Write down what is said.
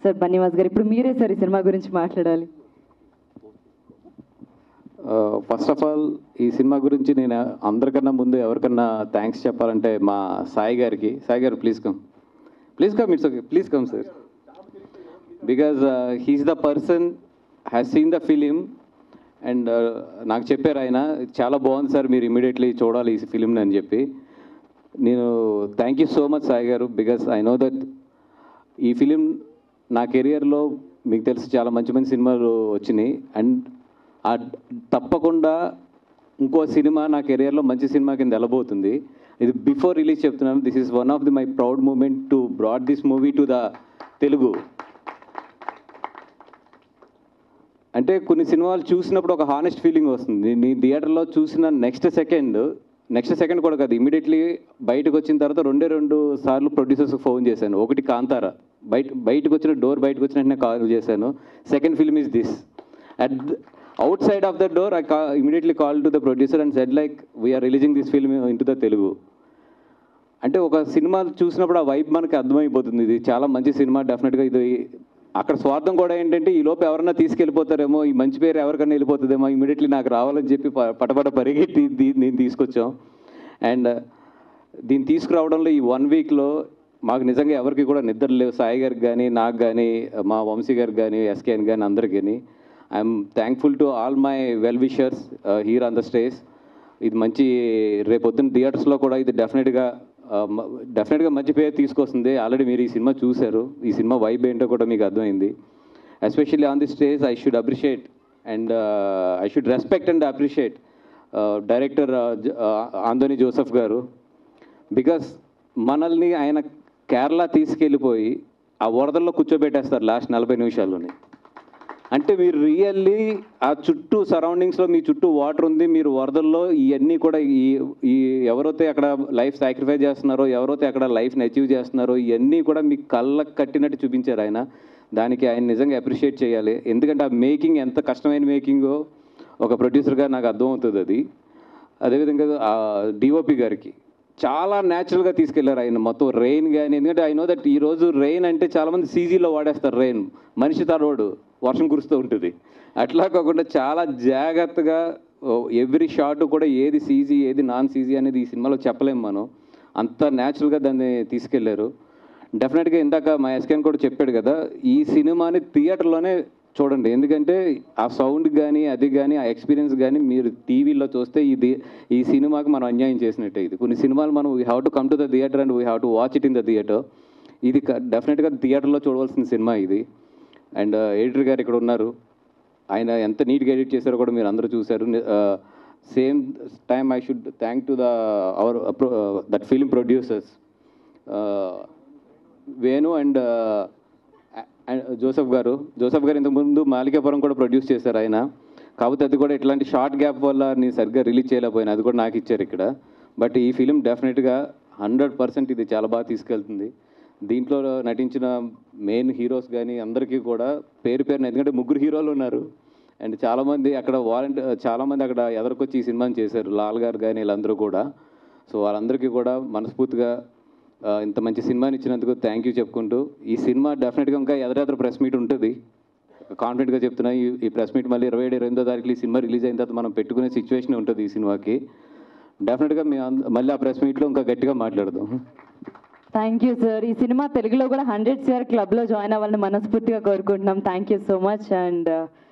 sir Bunny Vas గారు ఇప్పుడు మీరే సార్ ఈ సినిమా గురించి మాట్లాడాలి ఫస్ట్ ఆఫ్ ఆల్ ఈ సినిమా గురించి నేను అందరికన్నా ముందు ఎవరికన్నా థ్యాంక్స్ చెప్పాలంటే మా సాయి గారికి Sai garu please come please come it's okay please come sir because he's the person has seen the film and నాకు చెప్పారు ఆయన చాలా బాగుంది సార్ మీరు ఇమీడియట్లీ చూడాలి ఈ ఫిలింని అని చెప్పి నేను thank you so much Sai garu because I know that ఈ ఫిలిం నా కెరియర్లో మీకు తెలిసి చాలా మంచి మంచి సినిమాలు వచ్చినాయి అండ్ ఆ తప్పకుండా ఇంకో సినిమా నా కెరియర్లో మంచి సినిమా కింద వెళ్ళబోతుంది ఇది బిఫోర్ రిలీజ్ చెప్తున్నాను this is one of the my proud moment to broad this movie to the Telugu అంటే కొన్ని సినిమాలు చూసినప్పుడు ఒక హానెస్ట్ ఫీలింగ్ వస్తుంది నీ థియేటర్లో చూసిన నెక్స్ట్ సెకండ్ నెక్స్ట్ సెకండ్ కూడా కాదు ఇమీడియట్లీ బయటకు వచ్చిన తర్వాత రెండే రెండు సార్లు ప్రొడ్యూసర్స్కి ఫోన్ చేశాను ఒకటి కాంతారా బయట బయటకు వచ్చిన డోర్ బయటకు వచ్చిన వెంటనే కాల్ చేశాను second film is this at outside of the door I can immediately call to the producer and said like we are releasing this film in the Telugu అంటే ఒక సినిమా చూసినప్పుడు ఆ వైబ్ మనకి అర్థమైపోతుంది ఇది చాలా మంచి సినిమా డెఫినెట్గా ఇది అక్కడ స్వార్థం కూడా ఏంటంటే ఈ లోపు ఎవరన్నా తీసుకెళ్ళిపోతారేమో ఈ మంచి పేరు ఎవరికన్నా వెళ్ళిపోతుందేమో ఇమీడియట్లీ నాకు రావాలని చెప్పి ప- పటపట పరిగెట్టి దీ- దీన్ని తీసుకొచ్చాం అండ్ దీన్ని తీసుకురావడంలో ఈ వన్ వీక్లో మాకు నిజంగా ఎవరికి కూడా నిద్ర లేవు సాయి గారికి కానీ నాకు కానీ మా వంశీ గారికి కానీ ఎస్కేఎన్ కానీ అందరికి కానీ I'm thankful to all my well wishers here on the stage ఇది మంచి రేపొద్దున థియేటర్స్లో కూడా ఇది డెఫినెట్గా డెఫినెట్గా మంచి పేరు తీసుకొస్తుంది ఆల్రెడీ మీరు ఈ సినిమా చూశారు ఈ సినిమా వైబ్ ఏంటో కూడా మీకు అర్థమైంది especially on the stage I should appreciate and I should respect and appreciate director Anthony Joseph garu because మనల్ని ఆయన కేరళ తీసుకెళ్ళిపోయి ఆ వరదల్లో కూర్చోబెట్టేస్తారు లాస్ట్ నలభై నిమిషాల్లోని అంటే మీరు రియల్లీ ఆ చుట్టూ సరౌండింగ్స్లో మీ చుట్టూ వాటర్ ఉంది మీరు వరదల్లో ఇవన్నీ కూడా ఈ ఈ ఎవరైతే అక్కడ లైఫ్ సాక్రిఫైస్ చేస్తున్నారో ఎవరైతే అక్కడ లైఫ్ని అచీవ్ చేస్తున్నారో ఇవన్నీ కూడా మీకు కళ్ళకు కట్టినట్టు చూపించారు ఆయన దానికి ఆయన నిజంగా అప్రిషియేట్ చేయాలి ఎందుకంటే ఆ మేకింగ్ ఎంత కష్టమైన మేకింగో ఒక ప్రొడ్యూసర్గా నాకు అర్థమవుతుంది అది అదేవిధంగా డిఓపి గారికి చాలా న్యాచురల్గా తీసుకెళ్లారు ఆయన మొత్తం రెయిన్ కానీ ఎందుకంటే ఐ నో దట్ ఈ రోజు రెయిన్ అంటే చాలామంది సీజీలో వాడేస్తారు రెయిన్ మనిషి తరోడు వర్షం కురుస్తూ ఉంటుంది అట్లా కాకుండా చాలా జాగ్రత్తగా ఎవ్రీ షాట్ కూడా ఏది సీజీ ఏది నాన్ సీజీ అనేది ఈ సినిమాలో చెప్పలేము మనం అంత న్యాచురల్గా దాన్ని తీసుకెళ్లారు డెఫినెట్గా ఇందాక మా ఎస్కెన్ కూడా చెప్పాడు కదా ఈ సినిమాని థియేటర్లోనే చూడండి ఎందుకంటే ఆ సౌండ్ కానీ అది కానీ ఆ ఎక్స్పీరియన్స్ కానీ మీరు టీవీలో చూస్తే ఇది ఈ సినిమాకి మనం అన్యాయం చేసినట్టే ఇది కొన్ని సినిమాలు మనం we have to come to the theatre and we have to watch it in the theatre ఇది డెఫినెట్గా థియేటర్లో చూడవలసిన సినిమా ఇది అండ్ ఎడిటర్ గారు ఇక్కడ ఉన్నారు ఆయన ఎంత నీట్గా ఎడిట్ చేశారో కూడా మీరు అందరూ చూశారు same time I should thank to the our that film producers Venu and and Joseph garu Joseph garu ఇంతకుముందు మాలికాపురం కూడా ప్రొడ్యూస్ చేశారు ఆయన కాకపోతే అది కూడా ఇట్లాంటి షార్ట్ గ్యాప్ వల్ల నేను సరిగ్గా రిలీజ్ చేయలేకపోయినా అది కూడా నాకు ఇచ్చారు ఇక్కడ బట్ ఈ ఫిలిం డెఫినెట్గా హండ్రెడ్ పర్సెంట్ ఇది చాలా బాగా తీసుకెళ్తుంది దీంట్లో నటించిన మెయిన్ హీరోస్ కానీ అందరికీ కూడా పేరు పేరున ఎందుకంటే ముగ్గురు హీరోలు ఉన్నారు అండ్ చాలామంది అక్కడ వాలంటీ చాలామంది అక్కడ ఎదరికొచ్చి ఈ సినిమాని చేశారు లాల్ గారు కానీ వీళ్ళందరూ కూడా సో వాళ్ళందరికీ కూడా మనస్ఫూర్తిగా ఆ, ఇంత మంచి సినిమాని ఇచ్చినందుకు థ్యాంక్ యూ చెప్పుకుంటూ ఈ సినిమా డెఫినెట్గా ఇంకా ఎదరెదర ప్రెస్ మీట్ ఉంటుంది కాన్ఫిడెంట్గా చెప్తున్నా ఈ ఈ ప్రెస్ మీట్ మళ్ళీ ఇరవై ఏడు ఇరవై ఎనిమిదో తారీఖు ఈ సినిమా రిలీజ్ అయిన తర్వాత మనం పెట్టుకునే సిచ్యువేషన్ ఉంటుంది ఈ సినిమాకి డెఫినెట్గా మేము అంద- మళ్ళీ ఆ ప్రెస్ మీట్లో ఇంకా గట్టిగా మాట్లాడదాం థ్యాంక్ యూ సార్ ఈ సినిమా తెలుగులో కూడా హండ్రెడ్ సిఆర్ క్లబ్లో జాయిన్ అవ్వాలని మనస్ఫూర్తిగా కోరుకుంటున్నాం thank you so much and